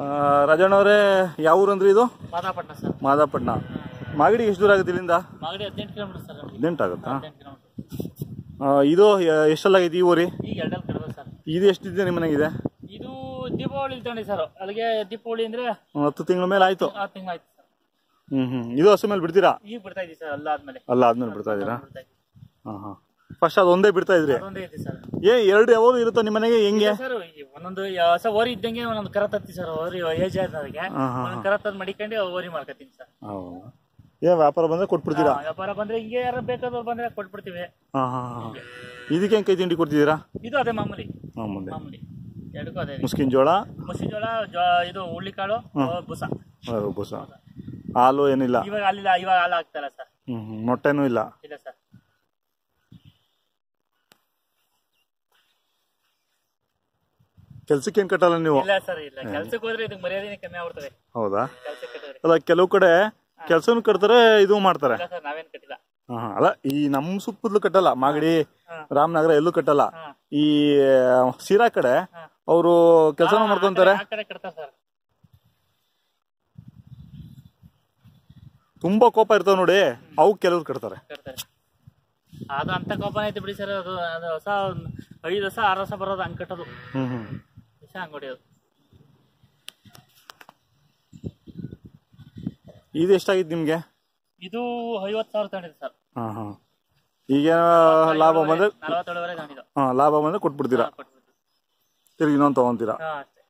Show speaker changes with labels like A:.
A: ರಾಜಣ್ಣವರೇ ಯಾವ ಊರಂದ್ರಿ ಇದು
B: ಮಾದಾಪಟ್ಟಣ ಸರ್
A: ಮಾದಾಪಟ್ಟಣ ಮಾಗಡಿ ಎಷ್ಟು ದೂರ ಆಗುತ್ತೆ ಇಲ್ಲಿಂದ
B: ಮಾಗಡಿ ಹದಿನೆಂಟು ಕಿಲೋಮೀಟರ್ ಸರ್ ನಮಗೆ
A: ಹದಿನೆಂಟು ಆಗುತ್ತಾ
B: ಹದಿನೆಂಟು ಕಿಲೋಮೀಟರ್
A: ಆ, ಇದು ಎ- ಎಷ್ಟಲ್ಲಾಗೈತಿ ಈ ಊರಿ
B: ಈಗ ಎರಡಲ್ಲಿ ಕಡಿಮೆ ಸರ್
A: ಇದು ಎಷ್ಟಿದೆ ನಿಮ್ಮ ಮನೆಗಿದೆ
B: ಇದು ದೀಪಾವಳಿ ತಗೊಂಡಿ ಸರ್ ಅಲ್ಲಿಗೆ ದೀಪಾವಳಿ ಅಂದ್ರೆ
A: ಒಂದು ಹತ್ತು ತಿಂಗಳ ಮೇಲೆ ಆಯ್ತು
B: ಆರು ತಿಂಗಳು ಆಯ್ತು ಸರ್
A: ಹ್ಮ್ ಹ್ಮ್ ಇದು ಹಸು ಮೇಲೆ ಬಿಡ್ತೀರಾ
B: ಈಗ ಬಿಡ್ತಾ ಇದೀವಿ ಸರ್ ಎಲ್ಲ ಆದ್ಮೇಲೆ
A: ಅಲ್ಲ ಆದ್ಮೇಲೆ ಬಿಡ್ತಾ ಇದ್ದೀರಾ
B: ಬಿಡ್ತಾ ಇದೀವಿ
A: ಹಾಂ ಹಾಂ ಫಸ್ಟ್ ಅದು ಒಂದೇ ಬಿಡ್ತಾ ಇದ್ರಿ
B: ಅದೊಂದೇ ಐತಿ ಸರ್
A: ಏ ಎರಡು ಯಾವುದು ಇರುತ್ತೋ ನಿಮ್ಮ ಮನೆಗೆ ಹೆಂಗೆ
B: ಸರ್ ಈ ಒಂದೊಂದು ಯ- ಹೊಸ ಓರಿ ಇದ್ದಂಗೆ ಒಂದೊಂದು ಕರ ತತ್ತಿ ಸರ್ ಓರಿ ಏಜ್ ಆದವರಿಗೆ
A: ಹಾ, ಹಾ,
B: ಒಂದೊಂದು ಕರ ತಂದು ಮಡಿಕೊಂಡು ಓರಿ ಮಾಡ್ಕೊತೀನಿ ಸರ್
A: ಹೌದಾ ಏನ್ ವ್ಯಾಪಾರ ಬಂದ್ರೆ ಕೊಟ್ಬಿಡ್ತೀರಾ
B: ಹಾ, ವ್ಯಾಪಾರ ಬಂದ್ರೆ ಹಿಂಗೆ ಯಾರು ಬೇಕಾದವ್ರು ಬಂದ್ರೆ ಕೊಟ್ಬಿಡ್ತೀವಿ
A: ಹಾಂ ಹಾಂ ಹಾಂ ಇದಕ್ಕೆ ಹೆಂಗೆ ಕೈ ತಿಂಡಿ ಕೊಡ್ತಿದ್ದೀರಾ
B: ಇದು ಅದೇ ಮಾಮೂಲಿ
A: ಹಾಂ ಮುಂದೆ
B: ಮಾಮೂಲಿ ಎರಡಕ್ಕೂ ಅದೇ
A: ಮುಸ್ಕಿನ ಜೋಳ
B: ಮುಸಿ ಜೋಳ ಜೋ- ಇದು ಹುಳ್ಳಿಕಾಳು ಬುಸ
A: ಆ, ಬೂಸ ಹಾಲು ಏನಿಲ್ಲ
B: ಇವಾಗ ಅಲ್ಲಿ ಇವಾಗ ಹಾಲು ಹಾಕ್ತಾರ ಸರ್
A: ಹ್ಮ್ ಹ್ಮ್. ಮೊಟ್ಟೆನೂ ಇಲ್ಲ
B: ಇಲ್ಲ ಸರ್
A: ಕೆಲ್ಸಕ್ಕೆ ಏನ್ ಕಟ್ಟಲ್ಲ ನೀವು
B: ಇಲ್ಲ ಸರ್ ಇಲ್ಲ ಕೆಲ್ಸಕ್ಕೆ ಹೋದ್ರೆ ಇದಕ್ಕೆ ಮರ್ಯಾದೆನೇ ಕಮ್ಮಿ ಆಗ್ಬಿಡ್ತದೆ
A: ಹೌದಾ
B: ಕೆಲ್ಸಕ್ಕೆ ಕಟ್ಟಿದ್ರೆ
A: ಅಲ್ಲ ಕೆಲವು ಕಡೆ ಕೆಲ್ಸನೂ ಕಟ್ತಾರೆ ಇದು ಮಾಡ್ತಾರೆ
B: ಇಲ್ಲ ಸರ್ ನಾವೇನ್ ಕಟ್ಟಿಲ್ಲ
A: ಹಾ, ಹಾ. ಅಲ್ಲ ಈ ನಮ್ ಸುತ್ತಮುತ್ತಲು ಕಟ್ಟಲ್ಲ ಮಾಗಡಿ
B: ಹಾ.
A: ರಾಮನಗರ ಎಲ್ಲೂ ಕಟ್ಟಲ್ಲ
B: ಹಾ.
A: ಈ ಸೀರಾ ಕಡೆ
B: ಹಾ.
A: ಅವರು ಕೆಲಸನೂ ಮಾಡ್ಕೊಂತಾರೆ
B: ಆ ಕಡೆ ಕಟ್ತಾರೆ ಸರ್
A: ತುಂಬಾ ಕೋಪ ಇರ್ತಾವ ನೋಡಿ ಅವು ಕೆಲವ್ರು ಕಟ್ತಾರೆ
B: ಕಟ್ತಾರೆ ಅದು ಅಂತ ಕೋಪನ ಐತೆ ಬಿಡಿ ಸರ್ ಅದು ಅದು ಹೊಸ ಒಂದ್ ಐದು ವರ್ಷ ಆರು ವರ್ಷ ಬರೋದು ಹಂಗ್ ಕಟ್ಟೋದು
A: ಹ್ಮ್ ಹ್ಮ್
B: ವಿಷ ಹಂಗ್ ಹೊಡಿಯೋದು
A: ಇದು ಎಷ್ಟಾಗಿತ್ತು ನಿಮ್ಗೆ
B: ಇದು ಐವತ್ತು ಸಾವಿರ ತಗೊಂಡಿದೆ ಸರ್
A: ಹಾ ಹಾ ಈಗ ಲಾಭ ಬಂದ್ರೆ
B: ನಲವತ್ತೇಳುವರೆ ತಗೊಂಡಿದ್ದು
A: ಹಾ ಲಾಭ ಬಂದ್ರೆ ಕೊಟ್ಬಿಡ್ತೀರಾ
B: ಕೊಟ್ಬಿಟ್ಟು
A: ತಿರ್ಗಿ ಇನ್ನೊಂದು ತಗೊಂತೀರಾ
B: ಹಾ ಅಷ್ಟೇ